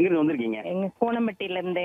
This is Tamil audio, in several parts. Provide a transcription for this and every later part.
எங்கிருந்து வந்திருக்கீங்க எங்க கோணம்பட்டியில இருந்து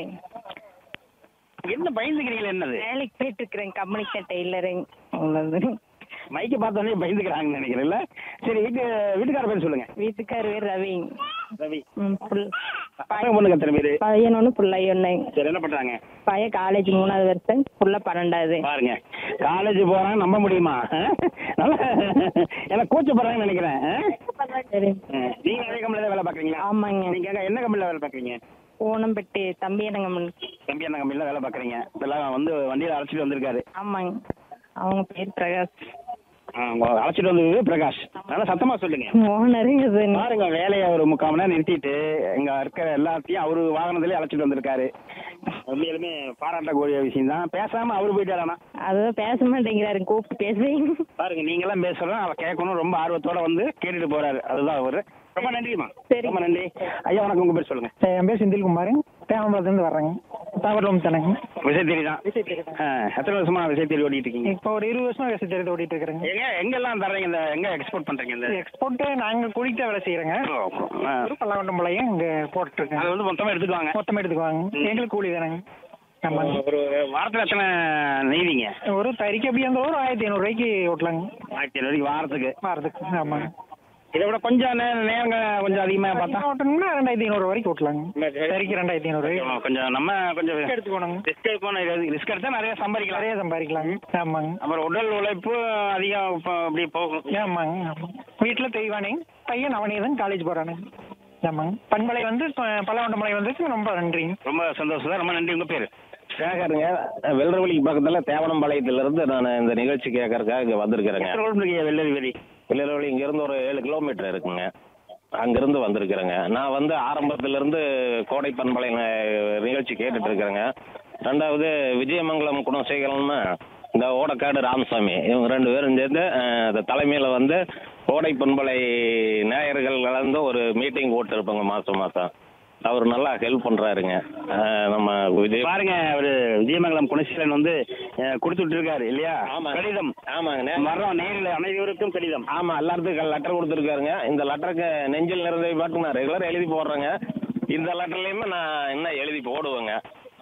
என்ன பயந்துக்கிறீங்களா என்னது வேலைக்கு போயிட்டு இருக்கிறேன் கம்பெனிக்கு டெய்லரிங் அவ்வளவு மைக்க பார்த்தோன்னே பயந்துக்கிறாங்கன்னு நினைக்கிறேன்ல சரி வீட்டு வீட்டுக்கார பேர் சொல்லுங்க வீட்டுக்கார் பேர் ரவி ரவி ம், புல் பசங்க பொண்ணுங்க எத்தனை பேரு பையன் ஒன்று பிள்ளை ஒன்று சரி என்ன பண்றாங்க பையன் காலேஜ் மூணாவது வருஷம் புள்ள பன்னெண்டாவது பாருங்க காலேஜ் போறாங்க நம்ப முடியுமா ஆ? நல்லா எனக்கு கூச்சப்படுறாங்கன்னு நினைக்கிறேன் ஆ? சரி ஆ. நீங்க அதே கம்பெனில தான் வேலை பாக்குறீங்களா ஆமாங்க நீங்க எங்க- என்ன கம்பெனில வேலை பாக்குறீங்க கோணம்பட்டி தம்பி எனக்கு தம்பி என்ன கம்பெனில வேலை பாக்குறீங்க இதெல்லாம் வந்து வண்டியில அழைச்சிட்டு வந்திருக்காரு ஆமாங்க அவங்க பேர் பிரகாஷ் ஆ, உங்க அழைச்சிட்டு வந்தது பிரகாஷ் நல்லா சத்தமா சொல்லுங்க ஓனருங்க சார் பாருங்க வேலையை ஒரு முக்கால் மணி நேரம் நிறுத்திட்டு இங்க இருக்கிற எல்லாத்தையும் அவரு வாகனத்திலே அழைச்சிட்டு வந்திருக்காரு உண்மையிலுமே பாராட்டக்கூடிய விஷயம் தான் பேசாம அவரு போயிட்டாரானா அதுதான் பேச மாட்டேங்கிறாரு கூப்பிட்டு பேசுவீங்க பாருங்க நீங்களாம் பேசுறோம் அவ கேட்கணும் ரொம்ப ஆர்வத்தோட வந்து கேட்டுட்டு போறாரு அதுதான் அவரு ரொம்ப நன்றிமா சரி. ரொம்ப நன்றி ஐயா வணக்கம் உங்க பேர் சொல்லுங்க என் பேர் செந்தில்குமார் தேவம்பலத்துலேருந்து வர்றேங்க தாவரம் தானேங்க விசை தேடி தான் ஆ, எத்தனை வருஷமா விசை தேடி ஓடிட்டு இருக்கீங்க இப்போ ஒரு இருபது வருஷம் விவசாய தேடி ஓடிட்டு இருக்கிறேங்க எங்க எங்கெல்லாம் தர்றீங்க இந்த எங்க எக்ஸ்போர்ட் பண்றீங்க இந்த எக்ஸ்போர்ட்டு நாங்கள் குடிக்கிட்ட வேலை செய்கிறோங்க ஆ. ஒரு பல்லாவண்டம்பாளையம் இங்கே போட்டுருக்கேன் அது வந்து மொத்தமா எடுத்துக்குவாங்க மொத்தமாக எடுத்துக்குவாங்க எங்களுக்கு கூலி தானேங்க ஆமாங்க ஒரு வாரத்துல எத்தனை நெய்வீங்க ஒரு தறிக்கு அப்படியே அந்த ஒரு ஆயிரத்தி ஐநூறுரூவாய்க்கு ஓட்டலாங்க ஆயிரத்தி ஐநூறு வாரத்துக்கு வாரத்துக்கு ஆமாங்க இதை விட கொஞ்சம் நே- நேரங்க கொஞ்சம் அதிகமா பார்த்தா ஓட்டணும்னா ரெண்டாயிரத்தி ஐநூறு வரைக்கும் ஓட்டலாங்க தறிக்கு ரெண்டாயிரத்தி ஐநூறு கொஞ்சம் கொஞ்சம் நம்ம கொஞ்சம் எடுத்துக்கோணுங்க ரிஸ்க் எடுக்கணும் ரிஸ்க் எடுத்தா நிறைய சம்பாதிக்கலாம் நிறைய சம்பாதிக்கலாங்க ஆமாங்க அப்புறம் உடல் உழைப்பு அதிகம் இப்போ அப்படி போகும் ஆமாங்க ஆமாங்க வீட்டில் தெய்வானே பையன் அவனே காலேஜ் போகிறானுங்க ஆமாங்க பண்பலை வந்து பல்லாவண்டமலை வந்து ரொம்ப நன்றிங்க ரொம்ப சந்தோஷம் சார் ரொம்ப நன்றி உங்க பேரு சேகருங்க வெள்ளரவழிக்கு பக்கத்துல தேவனம்பாளையத்துல இருந்து நான் இந்த நிகழ்ச்சி கேட்கறதுக்காக இங்க வந்திருக்கிறேங்க எத்தனை கிலோமீட்டர் இருக்கீங்க வெள்ளரி வெளி வெள்ளரவழி இங்க இருந்து ஒரு ஏழு கிலோமீட்டர் இருக்குங்க அங்கிருந்து வந்திருக்கிறேங்க நான் வந்து ஆரம்பத்துல இருந்து கோடை பண்பலை ந- நிகழ்ச்சி கேட்டுட்டு இருக்கிறேங்க ரெண்டாவது விஜயமங்கலம் குணசேகரன்னு இந்த ஓடக்காடு ராமசாமி இவங்க ரெண்டு பேரும் சேர்ந்து அஹ், இந்த தலைமையில வந்து கோடை பண்பலை நேயர்கள் கலந்து ஒரு மீட்டிங் போட்டுருப்பாங்க மாசம் மாசம் அவர் நல்லா ஹெல்ப் பண்றாருங்க அஹ், நம்ம விஜய் பாருங்க அவரு விஜயமங்கலம் குணசீலன் வந்து அஹ், கொடுத்துட்டு இருக்காரு இல்லையா ஆமா. கடிதம் ஆமாங்க நே- வர்றோம் நேரில் அனைவருக்கும் கடிதம் ஆமா எல்லாத்துக்கும் லெட்டர் கொடுத்துருக்காருங்க இந்த லெட்டருக்கு நெஞ்சில் நிறைந்த பாட்டு நான் ரெகுலர் எழுதி போடுறேங்க இந்த லெட்டர்லயுமே நான் இன்னும் எழுதி போடுவேங்க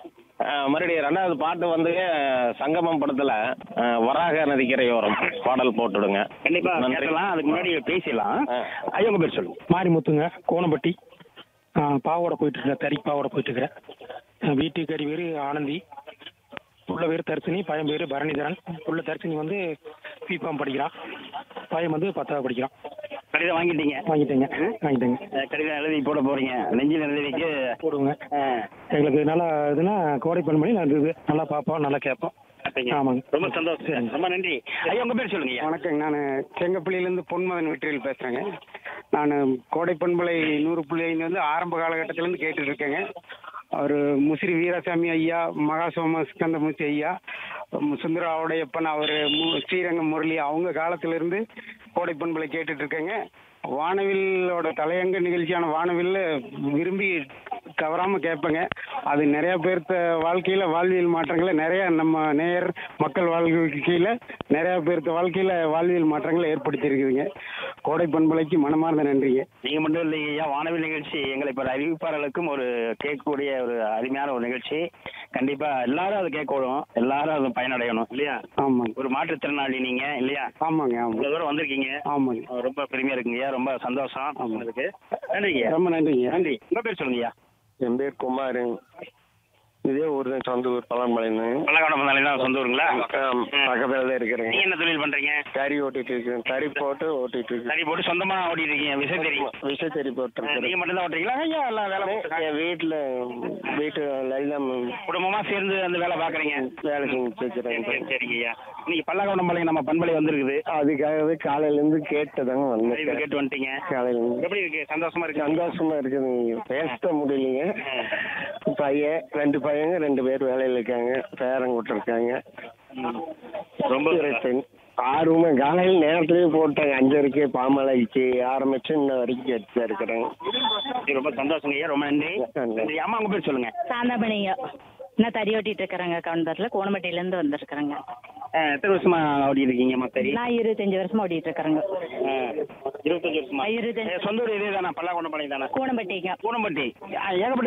ஆஹ் மறுபடியும் ரெண்டாவது பாட்டு வந்து சங்கமம் படத்துல ஆஹ் வராக நதிக்கரையோரம் பாடல் போட்டுடுங்க கண்டிப்பா நன்றி. கேட்டலாம் அதுக்கு முன்னாடி பேசலாம் ஆ. ஐயா உங்க பேர் சொல்லுங்க மாரிமுத்துங்க கோணம்பட்டி ஆ, பாவோட போயிட்டு இருக்கிறேன் தறி பாவோட போயிட்டு இருக்கிறேன் ஆ, வீட்டுக்கறி பேர் ஆனந்தி உள்ள பேர் தர்சினி பையன் பேர் பரணிதரன் உள்ள தர்சினி வந்து பிகாம் படிக்கிறான் பையன் வந்து பத்தாவது படிக்கிறான் கடிதம் வாங்கிட்டீங்க வாங்கிட்டேங்க வாங்கிட்டேங்க அஹ், கடிதம் எழுதி போட போறீங்க நெஞ்சில் எழுதிக்கு போடுவோங்க எங்களுக்கு நல்லா இதுனா கோடை பண்ணி பண்ணி நான் இது நல்லா பார்ப்போம் நல்லா கேட்போம் ஆமாங்க ரொம்ப சந்தோஷம் ரொம்ப நன்றி ஐயா உங்க பேர் சொல்லுங்க ஐயா. வணக்கங்க நான் செங்கப்பள்ளியிலேருந்து பொன்மகன் வெற்றியில் பேசுகிறேங்க நான் கோடை பண்பலை நூறு புள்ளி ஐந்து வந்து ஆரம்ப காலகட்டத்திலேருந்து கேட்டுட்டு இருக்கேங்க அவர் முசிறி வீராசாமி ஐயா மகாசோம ஸ்கந்தமூர்த்தி ஐயா ம், சுந்தர ஆவுடையப்பன் அவர் ஸ்ரீரங்கம் முரளி அவங்க காலத்திலேருந்து கோடை பண்பலை கேட்டுட்டு இருக்கேங்க வானவில்லோட தலையங்க நிகழ்ச்சியான வானவில்ல விரும்பி தவறாமல் கேட்பேங்க அது நிறைய பேர்த்த வாழ்க்கையில் வாழ்வியல் மாற்றங்களை நிறைய நம்ம நேயர் மக்கள் வாழ்க்கையில் நிறைய பேர்த்த வாழ்க்கையில் வாழ்வியல் மாற்றங்களை ஏற்படுத்தியிருக்குதுங்க கோடை பண்பலைக்கு மனமார்ந்த நன்றிங்க நீங்க மட்டும் இல்லைங்க ஐயா வானவில் நிகழ்ச்சி எங்களை இப்போ அறிவிப்பாளர்களுக்கும் ஒரு கேட்கக்கூடிய ஒரு அருமையான ஒரு நிகழ்ச்சி கண்டிப்பா எல்லாரும் அதை கேட்கணும் எல்லாரும் அது பயனடையணும் இல்லையா ஆமாங்க ஒரு மாற்றுத்திறனாளி நீங்க இல்லையா ஆமாங்க ஆமாங்க இவ்வளவு தூரம் வந்திருக்கீங்க ஆமாங்க ரொம்ப பெருமையா இருக்குங்கய்யா ரொம்ப சந்தோஷம் உங்களுக்கு நன்றிங்க ரொம்ப நன்றிங்க நன்றி உங்க பேர் சொல்லுங்கய்யா என் பேர் குமார் இதே ஊர் தான் சொந்த ஊர் பழம்பளைன்னு பல்லக்காடு தான் சொந்த ஊருங்களா பக்கத்துல தான் இருக்கிறேங்க நீங்க என்ன தொழில் பண்றீங்க கறி ஓட்டிட்டு இருக்கேன் கறி போட்டு ஓட்டிட்டு இருக்கேன் சரி போட்டு சொந்தமா ஓட்டிட்டு இருக்கீங்க விசை தெரியும் விஷத்தறி போட்டு நீங்க மட்டும் தான் ஓட்டுறீங்களா ஐயா எல்லாம் வேலை பார்க்கறாங்க? என் வீட்டுல வீட்டு எல்லாம் குடும்பமா சேர்ந்து அந்த வேலை பாக்குறீங்க வேலை செஞ்சு வச்சுக்கிறேன் சரி, சரிங்க ஐயா இன்னைக்கு பல்லக்காடு நம்ம பண்பலை வந்திருக்குது அதுக்காகவே காலையில இருந்து கேட்டதாங்க அறிவு வந்தேன் கேட்டு வந்துட்டீங்க காலையில இருந்து எப்படி இருக்கு சந்தோஷமா இருக்கு சந்தோஷமா இருக்குதுங்க பேச முடியலைங்க பையன் ரெண்டு பையங்க ரெண்டு பேர் வேலையில இருக்காங்க பேரன் இருக்காங்க ரொம்ப ஆர்வமா காலையில் நேரத்துலயே போட்டாங்க அஞ்சரைக்கு பாமலாயிடுச்சு ஆரம்பிச்சு இன்ன வரைக்கும் கேட்டு இருக்கிறேங்க ரொம்ப சந்தோஷங்க ஐயா ரொம்ப நன்றி நன்றி அம்மா உங்க பேர் சொல்லுங்க சாந்தாமணிங்க நான் தறி ஓட்டிட்டு இருக்கிறேங்க கவுண்டர்ல கோணம்பட்டியிலேருந்து வந்திருக்கிறேங்க அஹ், எத்தனை வருஷமா ஓட்டிட்டு இருக்கீங்க மத்தரி நான் இருபத்தஞ்சு வருஷமா ஓட்டிட்டு இருக்கிறேங்க இருபத்தஞ்சு வருஷமா இருபத்தஞ்சு. ஏ, சொந்த ஊர் இதே தானே பல்லாக்கொண்டப்பாளையம் தானே கோணம்பட்டிங்க பூனம்பட்டி ஏகப்பட்ட